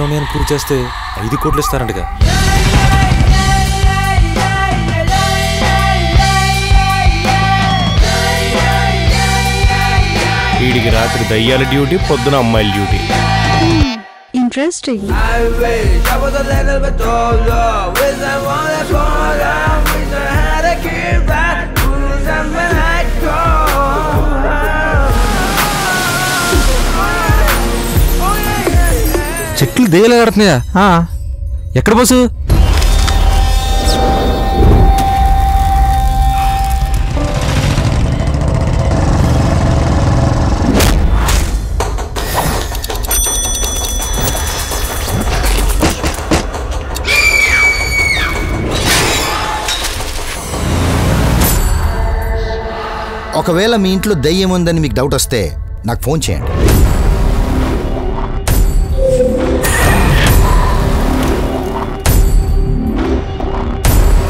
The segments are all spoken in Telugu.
ఉన్నాయని ప్రూవ్ చేస్తే ఐదు కోట్లు ఇస్తారంటగా వీడికి రాత్రి దయ్యాల డ్యూటీ పొద్దున అమ్మాయిల duty interesting I wish I was a little bit taller with someone that's smaller. Wish I had a kid that was something like చెట్లు దెయ్యాలు ఆడుతున్నాయా ఎక్కడ బస్సు ఒకవేళ మీ ఇంట్లో దయ్యం ఉందని మీకు డౌట్ వస్తే నాకు ఫోన్ చేయండి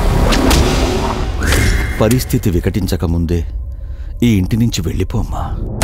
పరిస్థితి వికటించక ముందే ఈ ఇంటి నుంచి వెళ్ళిపోమ్మా